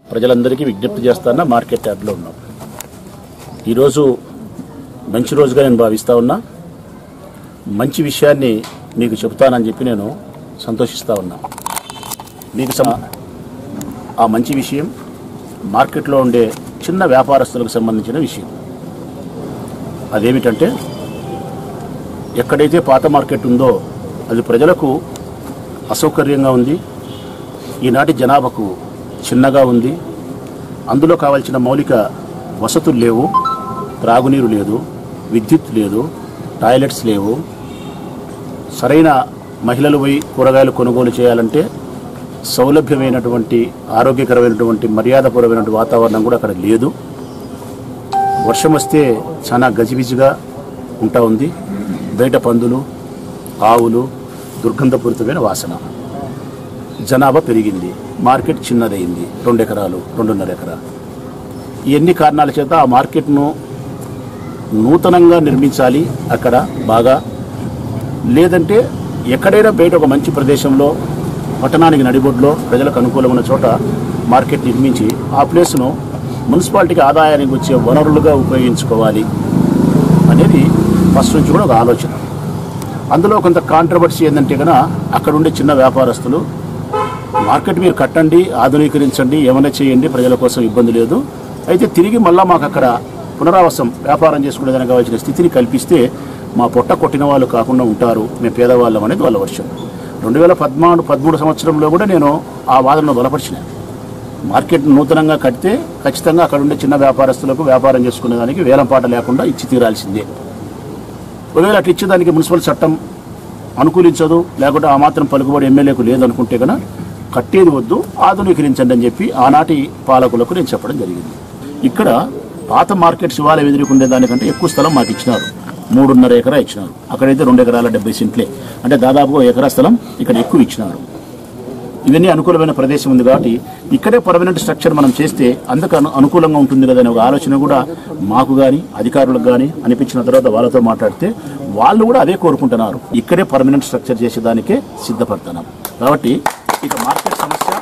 ప్రజలందరికీ విజ్ఞప్తి చేస్తానా మార్కెట్ యార్డ్లో ఉన్నాం ఈరోజు మంచి రోజుగా నేను భావిస్తా ఉన్నా మంచి విషయాన్ని మీకు చెబుతానని చెప్పి నేను సంతోషిస్తా ఉన్నా మీకు సమ ఆ మంచి విషయం మార్కెట్లో ఉండే చిన్న వ్యాపారస్తులకు సంబంధించిన విషయం అదేమిటంటే ఎక్కడైతే పాత మార్కెట్ ఉందో అది ప్రజలకు అసౌకర్యంగా ఉంది ఈనాటి జనాభాకు చిన్నగా ఉంది అందులో కావాల్సిన మౌలిక వసతులు లేవు త్రాగునీరు లేదు విద్యుత్ లేదు టాయిలెట్స్ లేవు సరైన మహిళలు పోయి కూరగాయలు కొనుగోలు చేయాలంటే సౌలభ్యమైనటువంటి ఆరోగ్యకరమైనటువంటి మర్యాదపూర్వమైనటువంటి వాతావరణం కూడా అక్కడ లేదు వర్షం వస్తే చాలా గజిబిజిగా ఉంటా ఉంది బయట పందులు ఆవులు దుర్గంధపూరితమైన వాసన జనాభా పెరిగింది మార్కెట్ చిన్నదైంది రెండు ఎకరాలు రెండున్నర ఎకరాలు ఇవన్నీ కారణాల చేత ఆ మార్కెట్ను నూతనంగా నిర్మించాలి అక్కడ బాగా లేదంటే ఎక్కడైనా బయట ఒక మంచి ప్రదేశంలో పట్టణానికి నడిబొడ్లో ప్రజలకు అనుకూలమైన చోట మార్కెట్ నిర్మించి ఆ ప్లేస్ను మున్సిపాలిటీకి ఆదాయానికి వచ్చే వనరులుగా ఉపయోగించుకోవాలి అనేది ఫస్ట్ నుంచి కూడా ఒక ఆలోచన అందులో కొంత కాంట్రవర్సీ ఏంటంటే కనుక అక్కడ ఉండే చిన్న వ్యాపారస్తులు మార్కెట్ మీరు కట్టండి ఆధునీకరించండి ఏమైనా చేయండి ప్రజల కోసం ఇబ్బంది లేదు అయితే తిరిగి మళ్ళా మాకు అక్కడ పునరావాసం వ్యాపారం చేసుకునేదానికి కావాల్సిన స్థితిని కల్పిస్తే మా పొట్ట కొట్టిన వాళ్ళు కాకుండా ఉంటారు మేము పేదవాళ్ళం అనేది వాళ్ళ వర్షం రెండు వేల పద్నాలుగు పదమూడు సంవత్సరంలో కూడా నేను ఆ వాదనను బలపరిచిన మార్కెట్ నూతనంగా కడితే ఖచ్చితంగా అక్కడ ఉండే చిన్న వ్యాపారస్తులకు వ్యాపారం చేసుకునేదానికి వేలంపాట లేకుండా ఇచ్చి తీరాల్సిందే ఒకవేళ అట్లా ఇచ్చేదానికి మున్సిపల్ చట్టం అనుకూలించదు లేకుంటే ఆ మాత్రం పలుకుబడి ఎమ్మెల్యేకు లేదనుకుంటే కనుక కట్టేది వద్దు ఆధునీకరించండి అని చెప్పి ఆనాటి పాలకులకు నేను చెప్పడం జరిగింది ఇక్కడ పాత మార్కెట్ శివాలయం ఎదుర్కొండే దానికంటే ఎక్కువ స్థలం మాకు ఇచ్చినారు మూడున్నర ఎకరా ఇచ్చినారు అక్కడైతే రెండు ఎకరాల డెబ్బై సెంట్లే అంటే దాదాపుగా ఎకరా స్థలం ఇక్కడ ఎక్కువ ఇచ్చినారు ఇవన్నీ అనుకూలమైన ప్రదేశం ఉంది కాబట్టి ఇక్కడే పర్మనెంట్ స్ట్రక్చర్ మనం చేస్తే అందుకు అను- అనుకూలంగా ఉంటుంది కదా అనే ఒక ఆలోచన కూడా మాకు కానీ అధికారులకు కానీ అనిపించిన తర్వాత వాళ్ళతో మాట్లాడితే వాళ్ళు కూడా అదే కోరుకుంటున్నారు ఇక్కడే పర్మనెంట్ స్ట్రక్చర్ చేసేదానికే సిద్ధపడుతున్నాం కాబట్టి ఇక మార్కెట్ సమస్య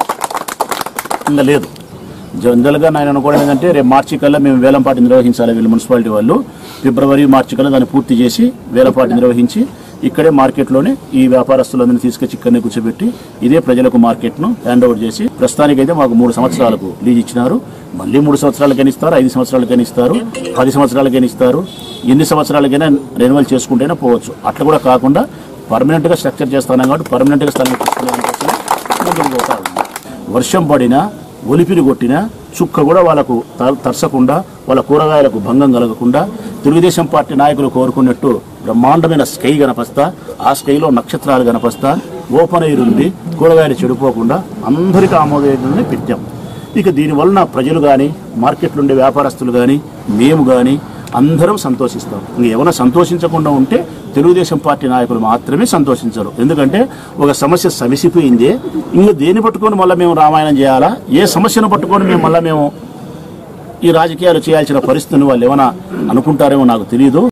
ఇంకా లేదు జనరల్గా నేను అనుకోవడం ఏంటంటే రేపు మార్చి కల్లా మేము వేలంపాటి నిర్వహించాలి వీళ్ళు మున్సిపాలిటీ వాళ్ళు ఫిబ్రవరి మార్చి కల్లా దాన్ని పూర్తి చేసి వేలంపాటి నిర్వహించి ఇక్కడే మార్కెట్లోనే ఈ వ్యాపారస్తులందరినీ తీసుకొచ్చి ఇక్కడనే కూర్చోబెట్టి ఇదే ప్రజలకు మార్కెట్ను హ్యాండ్ ఓవర్ చేసి ప్రస్తుతానికైతే మాకు మూడు సంవత్సరాలకు లీజ్ ఇచ్చినారు మళ్ళీ మూడు సంవత్సరాలకైనా ఇస్తారు ఐదు సంవత్సరాలకైనా ఇస్తారు పది సంవత్సరాలకైనా ఇస్తారు ఎన్ని సంవత్సరాలకైనా రెన్యువల్ చేసుకుంటేనే పోవచ్చు అట్లా కూడా కాకుండా పర్మనెంట్గా స్ట్రక్చర్ చేస్తున్నాం కాబట్టి పర్మనెంట్గా స్థలం తీసుకునే దానికోసమే ముందుకు పోతా ఉన్నాం వర్షం పడినా ఒలిపిరి కొట్టినా చుక్క కూడా వాళ్ళకు త- తరసకుండా వాళ్ళ కూరగాయలకు భంగం కలగకుండా తెలుగుదేశం పార్టీ నాయకులు కోరుకున్నట్టు బ్రహ్మాండమైన స్కై కనపస్తా ఆ స్కైలో నక్షత్రాలు కనపస్తా ఓపెన్ ఎయిర్ ఉంది కూరగాయలు చెడిపోకుండా అందరికీ ఆమోదయోగ్యంగానే పెట్టాం ఇక దీనివలన ప్రజలు కానీ మార్కెట్లో ఉండే వ్యాపారస్తులు కానీ మేము కానీ అందరం సంతోషిస్తాం ఇంక ఏమైనా సంతోషించకుండా ఉంటే తెలుగుదేశం పార్టీ నాయకులు మాత్రమే సంతోషించరు ఎందుకంటే ఒక సమస్య సమసిపోయింది ఇంకా దేన్ని పట్టుకొని మళ్ళీ మేము రామాయణం చేయాలా ఏ సమస్యను పట్టుకొని మేము మళ్ళీ మేము ఈ రాజకీయాలు చేయాల్సిన పరిస్థితిని వాళ్ళు ఏమైనా అనుకుంటారేమో నాకు తెలియదు